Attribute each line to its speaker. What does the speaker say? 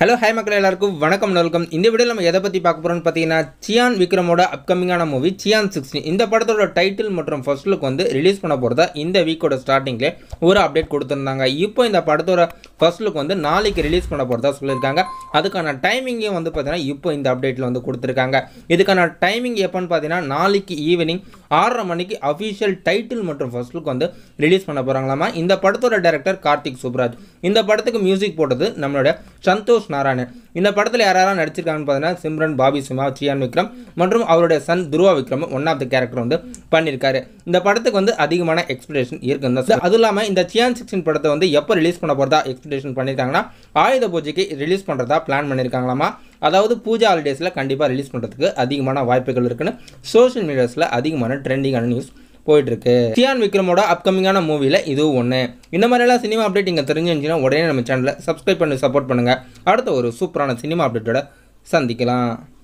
Speaker 1: Hello hi மக்கள் எல்லாருக்கும் வணக்கம் வெல்கம் இந்த வீடியோ நம்ம எதை பற்றி பார்க்க போகிறோம்னு பார்த்தீங்கன்னா சியான் விக்ரமோட அப்கமிங்கான மூவி சியான் சிக்ஸ்டீன் இந்த படத்தோட டைட்டில் மற்றும் ஃபர்ஸ்ட் லுக் வந்து ரிலீஸ் பண்ண போகிறதா இந்த வீக்கோட ஸ்டார்டிங்லேயே ஒரு அப்டேட் கொடுத்துருந்தாங்க இப்போ இந்த படத்தோட ஃபர்ஸ்ட் லுக் வந்து நாளைக்கு ரிலீஸ் பண்ண போகிறதா சொல்லியிருக்காங்க அதுக்கான டைமிங்கையும் வந்து பார்த்தீங்கன்னா இப்போ இந்த அப்டேட்டில் வந்து கொடுத்துருக்காங்க இதுக்கான டைமிங் எப்போன்னு பார்த்தீங்கன்னா நாளைக்கு ஈவினிங் ஆறரை மணிக்கு அஃபிஷியல் டைட்டில் மற்றும் ஃபர்ஸ்ட் லுக் வந்து ரிலீஸ் பண்ண போகிறாங்களாமா இந்த படத்தோட டைரக்டர் கார்த்திக் சுப்ராஜ் இந்த படத்துக்கு மியூசிக் போட்டது நம்மளோட சந்தோஷ் நாராயணன் இந்த படத்தில் யாரெல்லாம் நடிச்சிருக்காங்கன்னு பார்த்தீங்கன்னா சிம்ரன் பாபி சிமா சியான் விக்ரம் மற்றும் அவருடைய son Dhruva Vikram one of the character வந்து பண்ணியிருக்காரு இந்த படத்துக்கு வந்து அதிகமான எக்ஸ்பெக்டேஷன் இருக்குன்னு தான் சொல்லணும். அதுவும் இல்லாமல் இந்த சியான் சிக்ஸ்டின் படத்தை வந்து எப்போ ரிலீஸ் பண்ண போகிறதா எக்ஸ்பெக்டேஷன் பண்ணியிருக்காங்கன்னா ஆயுத பூஜைக்கு ரிலீஸ் பண்ணுறதா பிளான் பண்ணியிருக்காங்களாமா அதாவது பூஜா ஹாலிடேஸில் கண்டிப்பாக ரிலீஸ் பண்ணுறதுக்கு அதிகமான வாய்ப்புகள் இருக்குன்னு சோஷியல் மீடியாஸில் அதிகமான ட்ரெண்டிங்கான நியூஸ் போயிட்டு இருக்கு சியான் விக்ரமோட அப்கமிங்கான மூவியில் இதுவும் ஒன்று இந்த மாதிரிலாம் சினிமா அப்டேட் நீங்கள் தெரிஞ்சுருந்துச்சுன்னா உடனே நம்ம சேனலை சப்ஸ்கிரைப் பண்ணி சப்போர்ட் பண்ணுங்கள் அடுத்த ஒரு சூப்பரான சினிமா அப்டேட்டோட சந்திக்கலாம்